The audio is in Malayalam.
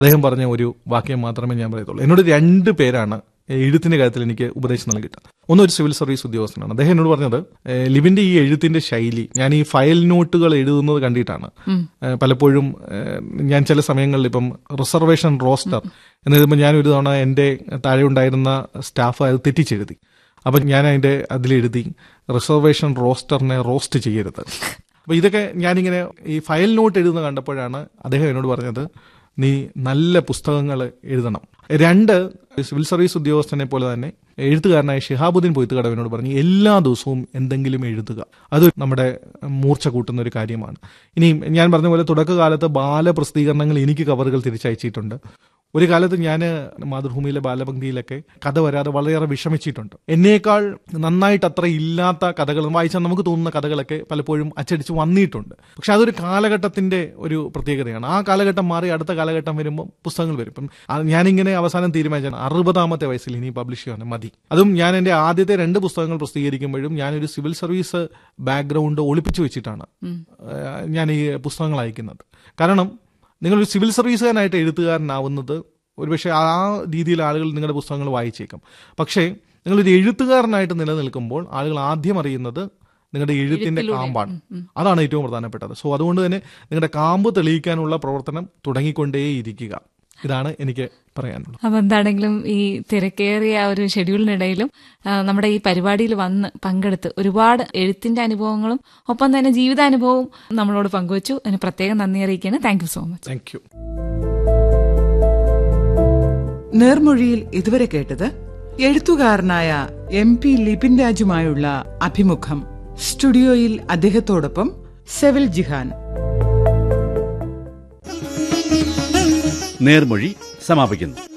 അദ്ദേഹം പറഞ്ഞ ഒരു വാക്യം മാത്രമേ ഞാൻ പറയത്തുള്ളൂ എന്നോട് രണ്ട് പേരാണ് എഴുത്തിന്റെ കാര്യത്തിൽ എനിക്ക് ഉപദേശം നൽകിയിട്ട് ഒന്ന് ഒരു സിവിൽ സർവീസ് ഉദ്യോഗസ്ഥനാണ് അദ്ദേഹം എന്നോട് പറഞ്ഞത് ഏഹ്, ലിബിന്റെ ഈ എഴുത്തിന്റെ ശൈലി ഞാൻ ഈ ഫയൽ നോട്ടുകൾ എഴുതുന്നത് കണ്ടിട്ടാണ് ഏഹ്, പലപ്പോഴും ഏഹ്, ഞാൻ ചില സമയങ്ങളിൽ ഇപ്പം റിസർവേഷൻ റോസ്റ്റർ എന്ന് എഴുതുമ്പോൾ ഞാൻ ഒരു തവണ എൻ്റെ താഴെ ഉണ്ടായിരുന്ന സ്റ്റാഫ് അത് തെറ്റിച്ചെഴുതി അപ്പം ഞാൻ അതിൻ്റെ അതിലെഴുതി റിസർവേഷൻ റോസ്റ്ററിനെ റോസ്റ്റ് ചെയ്യരുത് അപ്പോൾ ഇതൊക്കെ ഞാനിങ്ങനെ ഈ ഫയൽ നോട്ട് എഴുതുന്ന കണ്ടപ്പോഴാണ് അദ്ദേഹം എന്നോട് പറഞ്ഞത് നീ നല്ല പുസ്തകങ്ങൾ എഴുതണം രണ്ട് സിവിൽ സർവീസ് ഉദ്യോഗസ്ഥനെ പോലെ തന്നെ എഴുത്തുകാരനായ ഷിഹാബുദ്ദീൻ പൊയ്ത്തുകടവനോട് പറഞ്ഞു എല്ലാ ദിവസവും എന്തെങ്കിലും എഴുതുക അത് നമ്മുടെ മൂർച്ച കൂട്ടുന്ന ഒരു കാര്യമാണ് ഇനി ഞാൻ പറഞ്ഞ പോലെ തുടക്കകാലത്ത് ബാലപ്രസിദ്ധീകരണങ്ങൾ എനിക്ക് കവറുകൾ തിരിച്ചയച്ചിട്ടുണ്ട് ഒരു കാലത്ത് ഞാൻ മാതൃഭൂമിയിലെ ബാലപംക്തിയിലൊക്കെ കഥ വരാതെ വളരെയേറെ വിഷമിച്ചിട്ടുണ്ട് എന്നേക്കാൾ നന്നായിട്ട് അത്ര ഇല്ലാത്ത കഥകൾ വായിച്ചാൽ നമുക്ക് തോന്നുന്ന കഥകളൊക്കെ പലപ്പോഴും അച്ചടിച്ച് വന്നിട്ടുണ്ട് പക്ഷെ അതൊരു കാലഘട്ടത്തിന്റെ ഒരു പ്രത്യേകതയാണ് ആ കാലഘട്ടം മാറി അടുത്ത കാലഘട്ടം വരുമ്പോൾ പുസ്തകങ്ങൾ വരും ഇപ്പം അത് ഞാനിങ്ങനെ അവസാനം തീരുമാനിച്ചാണ് അറുപതാമത്തെ വയസ്സിൽ ഇനി പബ്ലിഷ് ചെയ്യാൻ മതി അതും ഞാൻ എൻ്റെ ആദ്യത്തെ രണ്ട് പുസ്തകങ്ങൾ പ്രസിദ്ധീകരിക്കുമ്പോഴും ഞാനൊരു സിവിൽ സർവീസ് ബാക്ക്ഗ്രൗണ്ട് ഒളിപ്പിച്ചു വെച്ചിട്ടാണ് ഏഹ്, ഞാൻ ഈ പുസ്തകങ്ങൾ അയക്കുന്നത് കാരണം നിങ്ങളൊരു സിവിൽ സർവീസുകാരനായിട്ട് എഴുത്തുകാരനാവുന്നത് ഒരുപക്ഷെ ആ രീതിയിൽ ആളുകൾ നിങ്ങളുടെ പുസ്തകങ്ങൾ വായിച്ചേക്കും പക്ഷേ നിങ്ങളൊരു എഴുത്തുകാരനായിട്ട് നിലനിൽക്കുമ്പോൾ ആളുകൾ ആദ്യം അറിയുന്നത് നിങ്ങളുടെ എഴുത്തിന്റെ കാമ്പാണ് അതാണ് ഏറ്റവും പ്രധാനപ്പെട്ടത് സോ അതുകൊണ്ട് തന്നെ നിങ്ങളുടെ കാമ്പ് തെളിയിക്കാനുള്ള പ്രവർത്തനം തുടങ്ങിക്കൊണ്ടേയിരിക്കുക ഇതാണ് എനിക്ക് പറയാനുള്ളത് അപ്പൊ എന്താണെങ്കിലും ഈ തിരക്കേറിയ ആ ഒരു ഷെഡ്യൂളിനിടയിലും ആ, നമ്മുടെ ഈ പരിപാടിയിൽ വന്ന് പങ്കെടുത്ത് ഒരുപാട് എഴുത്തിന്റെ അനുഭവങ്ങളും ഒപ്പം തന്നെ ജീവിതാനുഭവവും നമ്മളോട് പങ്കുവച്ചു അതിന് പ്രത്യേകം നന്ദി അറിയിക്കുകയാണ് thank you so much thank you നേർമൊഴിയിൽ ഇതുവരെ കേട്ടത് എഴുത്തുകാരനായ എം പി ലിപിൻ രാജുമായുള്ള അഭിമുഖം സ്റ്റുഡിയോയിൽ അദ്ദേഹത്തോടൊപ്പം സെവിൽ ജിഹാൻ നേർമൊഴി സമാപിക്കുന്നു